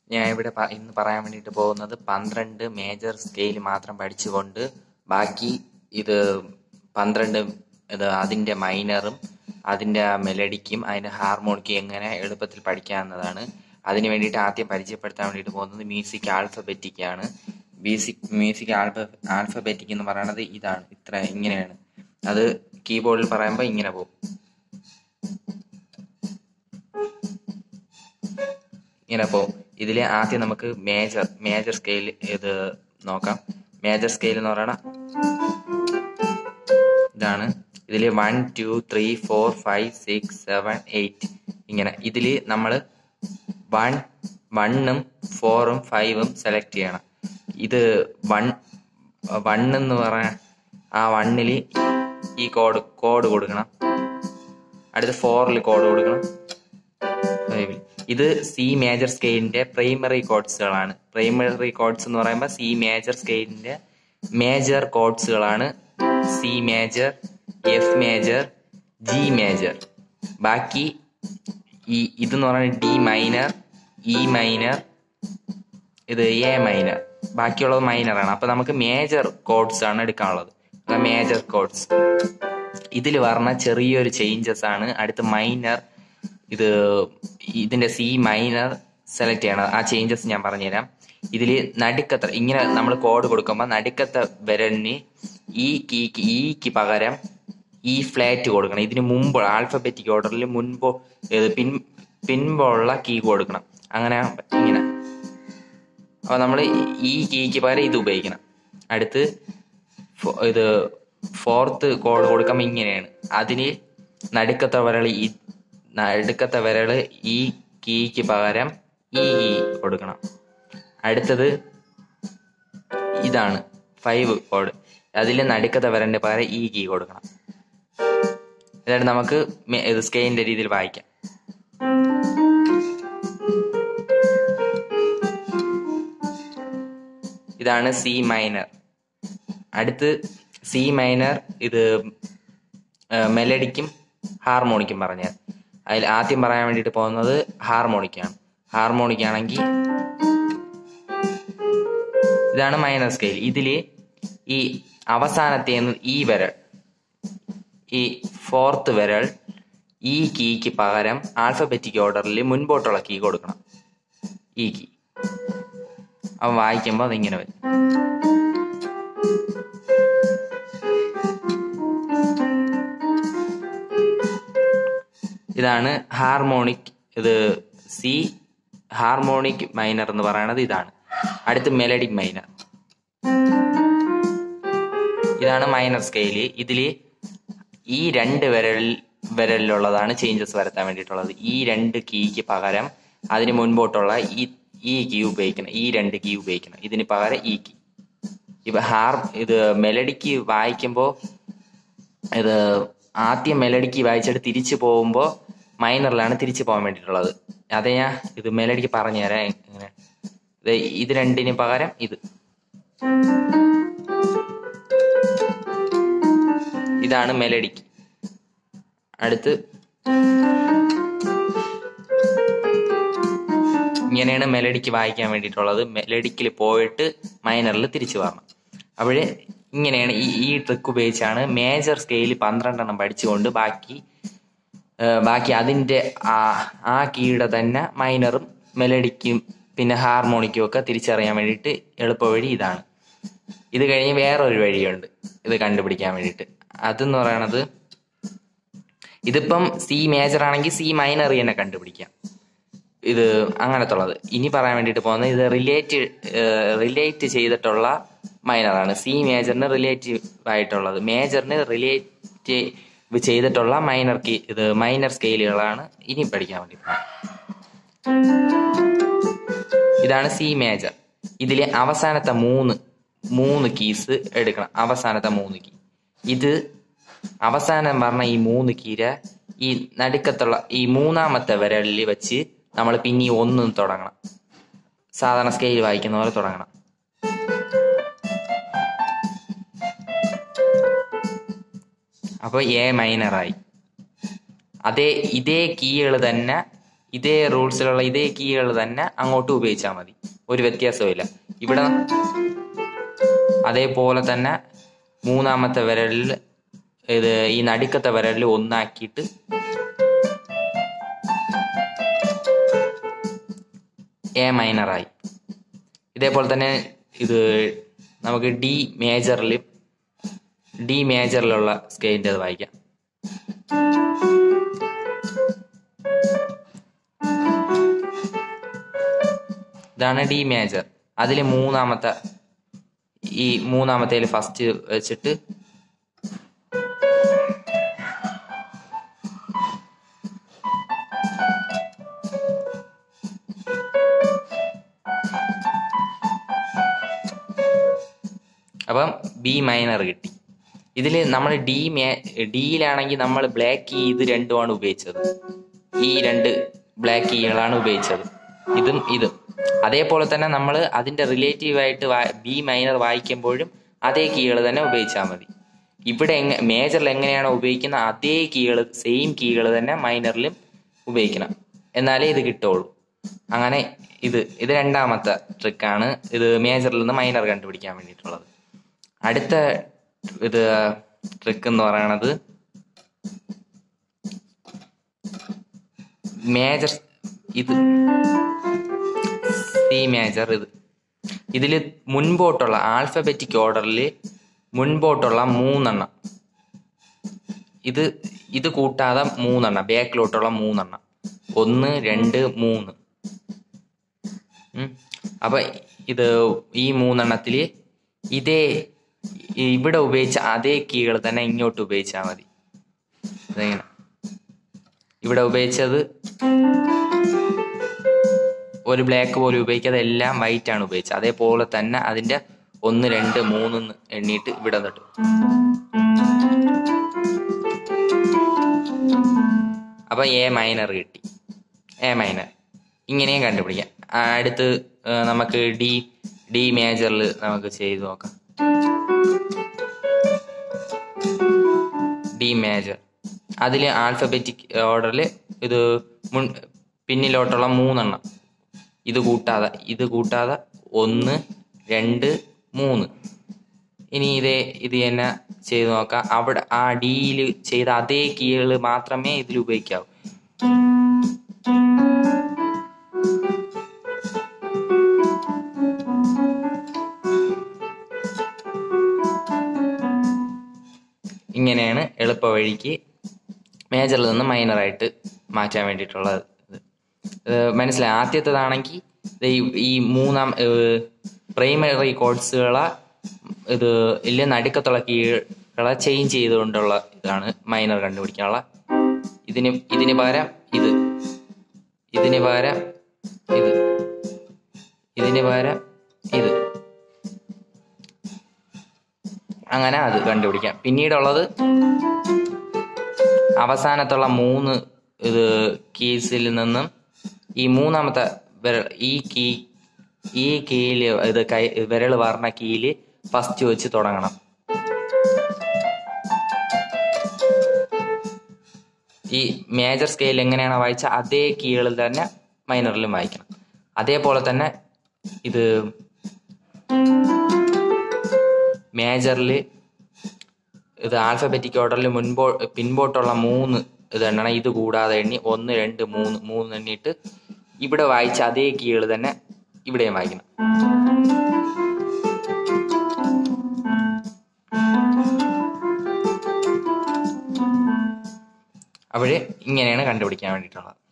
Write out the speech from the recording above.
ഞാൻ ഇവിടെ പ- ഇന്ന് പറയാൻ വേണ്ടിയിട്ട് പോകുന്നത് പന്ത്രണ്ട് മേജർ സ്കെയിൽ മാത്രം പഠിച്ചുകൊണ്ട് ബാക്കി ഇത് പന്ത്രണ്ട് ഇത് അതിന്റെ മൈനറും അതിന്റെ മെലഡിക്കും അതിന്റെ ഹാർമോണിക്കും എങ്ങനെ എളുപ്പത്തിൽ പഠിക്കാവുന്നതാണ് അതിന് വേണ്ടിയിട്ട് ആദ്യം പരിചയപ്പെടുത്താൻ വേണ്ടിയിട്ട് പോകുന്നത് മ്യൂസിക് ആൽഫബറ്റിക് ആണ് മ്യൂസിക് മ്യൂസിക് ആൽഫ ആൽഫബറ്റിക് എന്ന് പറയുന്നത് ഇതാണ് ഇത്ര ഇങ്ങനെയാണ് അത് കീബോർഡിൽ പറയുമ്പോൾ ഇങ്ങനെ പോകും ഇങ്ങനെ പോകും ഇതിൽ ആദ്യം നമുക്ക് മേജർ മേജർ സ്കെയിൽ ഇത് നോക്കാം മേജർ സ്കെയിൽ എന്ന് പറയണ ഇതാണ് ഇതിൽ one two three four five six seven eight ഇങ്ങനെ ഇതിൽ നമ്മൾ വൺ വണ്ണും ഫോറും ഫൈവും സെലക്ട് ചെയ്യണം ഇത് വൺ വൺ എന്ന് പറയാൻ ആ വണ്ണിൽ ഈ കോഡ് കോഡ് കൊടുക്കണം അടുത്ത ഫോറിൽ കോഡ് കൊടുക്കണം ഫൈവിൽ ഇത് സി മേജർ സ്കെയിലിന്റെ പ്രൈമറി കോഡ്സുകളാണ് പ്രൈമറി കോഡ്സ് എന്ന് പറയുമ്പോൾ സി മേജർ സ്കെയിലിന്റെ മേജർ കോഡ്സുകളാണ് C major F major G major ബാക്കി ഈ ഇതെന്ന് പറയുന്നത് ഡി മൈനർ ഇ മൈനർ ഇത് എ മൈനർ ബാക്കിയുള്ളത് മൈനറാണ് അപ്പൊ നമുക്ക് മേജർ കോഡ്സ് ആണ് എടുക്കാനുള്ളത് മേജർ കോഡ്സ് ഇതിൽ പറഞ്ഞ ചെറിയൊരു ചേഞ്ചസ് ആണ് അടുത്ത മൈനർ ഇത് ഇതിന്റെ സി മൈനർ സെലക്ട് ചെയ്യണം ആ ചേഞ്ചസ് ഞാൻ പറഞ്ഞുതരാം ഇതിൽ നടുക്കത്തെ ഇങ്ങനെ നമ്മൾ കോഡ് കൊടുക്കുമ്പോൾ നടുക്കത്തെ വിരലിന് ഈ കീക്ക് ഈക്ക് പകരം ഈ ഫ്ലാറ്റ് കൊടുക്കണം ഇതിന് മുമ്പ് ആൽഫബറ്റിക് ഓർഡറിൽ മുൻപോ ഏത് പിൻ പിൻപുള്ള കീ കൊടുക്കണം അങ്ങനെ ഇങ്ങനെ അപ്പൊ നമ്മൾ ഈ കീക്ക് പകരം ഇത് ഉപയോഗിക്കണം അടുത്ത് ഫോ- ഇത് ഫോർത്ത് കോഡ് കൊടുക്കുമ്പോൾ ഇങ്ങനെയാണ് അതിന് നടുക്കത്തെ വിരൽ ഈ നടുക്കത്തെ വിരൽ ഈ കീക്ക് പകരം ഈ കീ കൊടുക്കണം അടുത്തത് ഇതാണ് ഫൈവ് കോഡ് അതിൽ നടുക്കത്തെ വിരലിന്റെ പകരം ഈ കീ കൊടുക്കണം എന്നിട്ട് നമുക്ക് മെ- ഇത് സ്കെയിലിന്റെ രീതിയിൽ വായിക്കാം ഇതാണ് സി മൈനർ അടുത്ത് സി മൈനർ ഇത് മെലഡിക്കും ഹാർമോണിക്കും പറഞ്ഞാൽ അതിൽ ആദ്യം പറയാൻ വേണ്ടിയിട്ട് പോകുന്നത് ഹാർമോണിക്കാണ് ഹാർമോണിക് ആണെങ്കിൽ ഇതാണ് മൈനർ സ്കെയിൽ ഇതില് ഈ അവസാനത്തെ ഈ വിരൽ ഈ ഫോർത്ത് വിരൽ ഈ കീക്ക് പകരം ആൽഫബറ്റിക് ഓർഡറിൽ മുൻപോട്ടുള്ള കീ കൊടുക്കണം ഈ കീ അവൻ വായിക്കുമ്പോൾ അതിങ്ങനെ വരും ഇതാണ് ഹാർമോണിക് ഇത് സി ഹാർമോണിക് മൈനർ എന്ന് പറയുന്നത് ഇതാണ് അടുത്ത് മെലഡിക് മൈനർ ഇതാണ് മൈനർ സ്കെയില് ഇതില് ഈ രണ്ട് വിരൽ വിരലിലുള്ളതാണ് ചേഞ്ചസ് വരുത്താൻ വേണ്ടിയിട്ടുള്ളത് ഈ രണ്ട് കീക്ക് പകരം അതിന് മുൻപോട്ടുള്ള ഈ ഈ കീ ഉപയോഗിക്കണം ഈ രണ്ട് കീ ഉപയോഗിക്കണം ഇതിന് പകരം ഈ കീ ഇപ്പൊ ഹാർ ഇത് മെലഡിക്ക് വായിക്കുമ്പോൾ ഇത് ആദ്യം മെലഡിക്ക് വായിച്ചിട്ട് തിരിച്ചു പോകുമ്പോൾ മൈനറിലാണ് തിരിച്ചു പോകാൻ വേണ്ടിയിട്ടുള്ളത് അതേ ഞാൻ ഇത് മെലഡിക്ക് പറഞ്ഞു തരാം എങ്ങനെ ഇത് ഇത് രണ്ടിന് പകരം ഇത് ഇതാണ് മെലഡിക്ക് അടുത്ത് ഇങ്ങനെയാണ് മെലഡിക്ക് വായിക്കാൻ വേണ്ടിയിട്ടുള്ളത് മെലഡിക്കിൽ പോയിട്ട് മൈനറിൽ തിരിച്ചു വരണം അപ്പോഴേ ഇങ്ങനെയാണ് ഈ ഈ ട്രിക്ക് ഉപയോഗിച്ചാണ് മേജർ സ്കെയിൽ പന്ത്രണ്ടെണ്ണം പഠിച്ചുകൊണ്ട് ബാക്കി ആ, ബാക്കി അതിന്റെ ആ ആ കീയുടെ തന്നെ മൈനറും മെലഡിക്കും പിന്നെ ഹാർമോണിക്കും ഒക്കെ തിരിച്ചറിയാൻ വേണ്ടിയിട്ട് എളുപ്പവഴി ഇതാണ് ഇത് കഴിഞ്ഞ് വേറൊരു വഴിയുണ്ട് ഇത് കണ്ടുപിടിക്കാൻ വേണ്ടിയിട്ട് അതെന്ന് പറയണത് ഇതിപ്പം സി മേജർ ആണെങ്കിൽ സി മൈനർ തന്നെ കണ്ടുപിടിക്കാം ഇത് അങ്ങനത്തുള്ളത് ഇനി പറയാൻ വേണ്ടിയിട്ട് പോകുന്നത് ഇത് റിലേറ്റ് റിലേറ്റ് ചെയ്തിട്ടുള്ള മൈനറാണ് സി മേജറിന് റിലേറ്റീവ് ആയിട്ടുള്ളത് മേജറിന് റിലേറ്റ് ചെയ്തിട്ടുള്ള മൈനർ കീ ഇത് മൈനർ സ്കെയിലുകളാണ് ഇനി പഠിക്കാൻ വേണ്ടി പോകുന്നത് ഇതാണ് സി മേജർ ഇതിലെ അവസാനത്തെ മൂന്ന് മൂന്ന് കീസ് എടുക്കണം അവസാനത്തെ മൂന്ന് കീ ഇത് അവസാനം പറഞ്ഞ ഈ മൂന്ന് കീര ഈ നടുക്കത്തുള്ള ഈ മൂന്നാമത്തെ വിരലിൽ വെച്ച് നമ്മൾ പിന്നെ ഈ ഒന്ന് തുടങ്ങണം സാധാരണ സ്കെയിൽ വായിക്കുന്ന പോലെ തുടങ്ങണം അപ്പോൾ എ മൈനറായി അതേ ഇതേ കീകൾ തന്നെ ഇതേ റൂൾസിലുള്ള ഇതേ കീകൾ തന്നെ അങ്ങോട്ടും ഉപയോഗിച്ചാൽ മതി ഒരു വ്യത്യാസവും ഇവിടെ അതേപോലെ തന്നെ മൂന്നാമത്തെ വിരലിൽ ഇത് ഈ നടുക്കത്തെ വിരലിൽ ഒന്നാക്കിയിട്ട് എ മൈനറായി ഇതേപോലെ തന്നെ ഇത് നമുക്ക് ഡി മേജറിൽ ഡി മേജറിലുള്ള സ്കെയിലിൻ്റെ അത് വായിക്കാം ഇതാണ് ഡി മേജർ അതിൽ മൂന്നാമത്തെ ഈ മൂന്നാമത്തേൽ ഫസ്റ്റ് വെച്ചിട്ട് അപ്പം ബി മൈനർ കിട്ടി ഇതിൽ നമ്മൾ ഡി മേ ഡിയിലാണെങ്കിൽ നമ്മൾ ബ്ലാക്ക് കീ ഇത് രണ്ടുമാണ് ഉപയോഗിച്ചത് ഈ രണ്ട് ബ്ലാക്ക് കീകളാണ് ഉപയോഗിച്ചത് ഇതും ഇതും അതേപോലെ തന്നെ നമ്മൾ അതിന്റെ റിലേറ്റീവ് ആയിട്ട് ബി മൈനർ വായിക്കുമ്പോഴും അതേ കീകൾ തന്നെ ഉപയോഗിച്ചാൽ മതി ഇവിടെ എങ്ങ മേജറിൽ എങ്ങനെയാണോ ഉപയോഗിക്കുന്ന അതേ കീകൾ സെയിം കീകൾ തന്നെ മൈനറിലും ഉപയോഗിക്കണം എന്നാലേ ഇത് കിട്ടുള്ളൂ അങ്ങനെ ഇത് ഇത് രണ്ടാമത്തെ ട്രിക്കാണ് ഇത് മേജറിൽ നിന്ന് മൈനർ കണ്ടുപിടിക്കാൻ വേണ്ടിയിട്ടുള്ളത് അടുത്ത ഇത് ട്രിക്ക് എന്ന് പറയണത് മേജർ ഇത് സി മേജർ ഇത് ഇതിൽ മുൻപോട്ടുള്ള ആൽഫബറ്റിക് ഓർഡറിൽ മുൻപോട്ടുള്ള മൂന്നെണ്ണം ഇത് ഇത് കൂട്ടാതെ മൂന്നെണ്ണം ബാക്കിലോട്ടുള്ള മൂന്നെണ്ണം ഒന്ന് രണ്ട് മൂന്ന് ഉം. അപ്പൊ ഇത് ഈ മൂന്നെണ്ണത്തില് ഇതേ ഇവിടെ ഉപയോഗിച്ച അതേ കീകൾ തന്നെ ഇങ്ങോട്ട് ഉപയോഗിച്ചാൽ മതി അതെങ്ങനെ ഇവിടെ ഉപയോഗിച്ചത് ഒരു ബ്ലാക്ക് പോലും ഉപയോഗിക്കാതെ എല്ലാം വൈറ്റ് ആണ് ഉപയോഗിച്ചത് അതേപോലെ തന്നെ അതിന്റെ ഒന്ന് രണ്ട് മൂന്ന് എന്ന് എണ്ണീട്ട് ഇവിടെ നിന്നിട്ട് അപ്പൊ എ മൈനർ കിട്ടി എ മൈനർ ഇങ്ങനെയും കണ്ടുപിടിക്കാം ആ, അടുത്ത് ആ, നമുക്ക് ഡി ഡി മേജറിൽ നമുക്ക് ചെയ്ത് നോക്കാം ഡി മേജർ അതിൽ ആൽഫബറ്റിക് ഓർഡറിൽ ഇത് മുൻ പിന്നിലോട്ടുള്ള മൂന്നെണ്ണം ഇത് കൂട്ടാതെ ഇത് കൂട്ടാതെ ഒന്ന് രണ്ട് മൂന്ന് ഇനി ഇതേ ഇത് തന്നെ ചെയ്ത് നോക്കാം അവിടെ ആ ഡിയിൽ ചെയ്ത അതേ കീകൾ മാത്രമേ ഇതിൽ ഉപയോഗിക്കാവൂ ഇങ്ങനെയാണ് എളുപ്പ വഴിക്ക് മേജറിൽ നിന്ന് മൈനറായിട്ട് മാറ്റാൻ വേണ്ടിയിട്ടുള്ളത് ഇത് ഏഹ് മനസ്സിലായി ആദ്യത്തേതാണെങ്കിൽ ഇത് ഈ- ഈ മൂന്നാം പ്രൈമറി കോഡ്സുകളെ ഇത് ഇല്ല നടുക്കത്തുള്ള കീകളെ ചേഞ്ച് ചെയ്തുകൊണ്ടുള്ള ഇതാണ് മൈനർ കണ്ടുപിടിക്കാനുള്ള ഇതിന് ഇതിന് പകരം ഇത് ഇതിന് പകരം ഇത് ഇതിന് പകരം ഇത് അങ്ങനെ അത് കണ്ടുപിടിക്കാം പിന്നീടുള്ളത് അവസാനത്തുള്ള മൂന്ന് ഇത് കീസിൽ നിന്നും ഈ മൂന്നാമത്തെ വിരൽ ഈ കീ ഈ കീയില് ഇത് കൈ വിരൽ പറഞ്ഞ കീയില് ഫസ്റ്റ് വെച്ച് തുടങ്ങണം ഈ മേജർ സ്കെയിൽ എങ്ങനെയാണ് വായിച്ച അതേ കീകളിൽ തന്നെ മൈനറിലും വായിക്കണം അതേപോലെ തന്നെ ഇത് മേജറിൽ ഇത് ആൽഫബറ്റിക് ഓർഡറിൽ മുൻപോ പിൻപോട്ടുള്ള മൂന്ന് ഇത് എണ്ണണം ഇത് കൂടാതെ എണ്ണി ഒന്ന് രണ്ട് മൂന്ന് മൂന്ന് എണ്ണിയിട്ട് ഇവിടെ വായിച്ച അതേ കീകൾ തന്നെ ഇവിടെയും വായിക്കണം അവിടെ ഇങ്ങനെയാണ് കണ്ടുപിടിക്കാൻ വേണ്ടിയിട്ടുള്ളത്